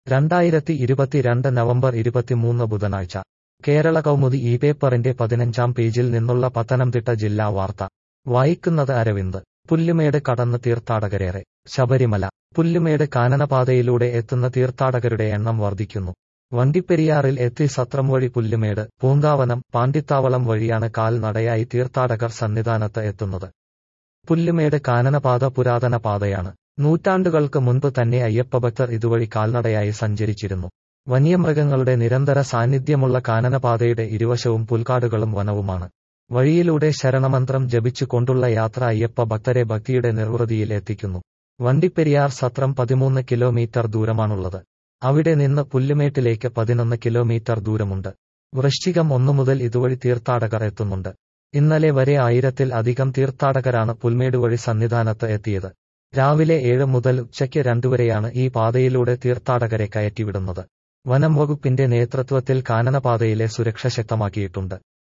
രണ്ടായിരത്തി ഇരുപത്തിരണ്ട് നവംബർ ഇരുപത്തിമൂന്ന് ബുധനാഴ്ച കേരള കൗമുദി ഈ പേപ്പറിന്റെ പതിനഞ്ചാം പേജിൽ നിന്നുള്ള പത്തനംതിട്ട ജില്ലാ വാർത്ത വായിക്കുന്നത് അരവിന്ദ് പുല്ലുമേട് കടന്ന് തീർത്ഥാടകരേറെ ശബരിമല പുല്ലുമേട് കാനനപാതയിലൂടെ എത്തുന്ന തീർത്ഥാടകരുടെ എണ്ണം വർദ്ധിക്കുന്നു വണ്ടിപ്പെരിയാറിൽ എത്തി സത്രം വഴി പുല്ലുമേട് പൂങ്കാവനം പാണ്ടിത്താവളം വഴിയാണ് കാൽനടയായി തീർത്ഥാടകർ സന്നിധാനത്ത് എത്തുന്നത് പുല്ലുമേട് കാനനപാത പുരാതന പാതയാണ് നൂറ്റാണ്ടുകൾക്ക് മുൻപ് തന്നെ അയ്യപ്പഭക്തർ ഇതുവഴി കാൽനടയായി സഞ്ചരിച്ചിരുന്നു വന്യമൃഗങ്ങളുടെ നിരന്തര സാന്നിധ്യമുള്ള കാനനപാതയുടെ ഇരുവശവും പുൽക്കാടുകളും വനവുമാണ് വഴിയിലൂടെ ശരണമന്ത്രം ജപിച്ചുകൊണ്ടുള്ള യാത്ര അയ്യപ്പ ഭക്തരെ ഭക്തിയുടെ നിർവൃതിയിൽ എത്തിക്കുന്നു വണ്ടിപ്പെരിയാർ സത്രം പതിമൂന്ന് കിലോമീറ്റർ ദൂരമാണുള്ളത് അവിടെ നിന്ന് പുല്ലുമേട്ടിലേക്ക് പതിനൊന്ന് കിലോമീറ്റർ ദൂരമുണ്ട് വൃശ്ചികം ഒന്നു മുതൽ ഇതുവഴി തീർത്ഥാടകർ എത്തുന്നുണ്ട് ഇന്നലെ വരെ ആയിരത്തിൽ അധികം തീർത്ഥാടകരാണ് പുൽമേട് വഴി സന്നിധാനത്ത് എത്തിയത് രാവിലെ ഏഴ് മുതൽ ഉച്ചയ്ക്ക് രണ്ടുവരെയാണ് ഈ പാതയിലൂടെ തീർത്ഥാടകരെ കയറ്റിവിടുന്നത് വനം വകുപ്പിന്റെ നേതൃത്വത്തിൽ കാനനപാതയിലെ സുരക്ഷ ശക്തമാക്കിയിട്ടുണ്ട്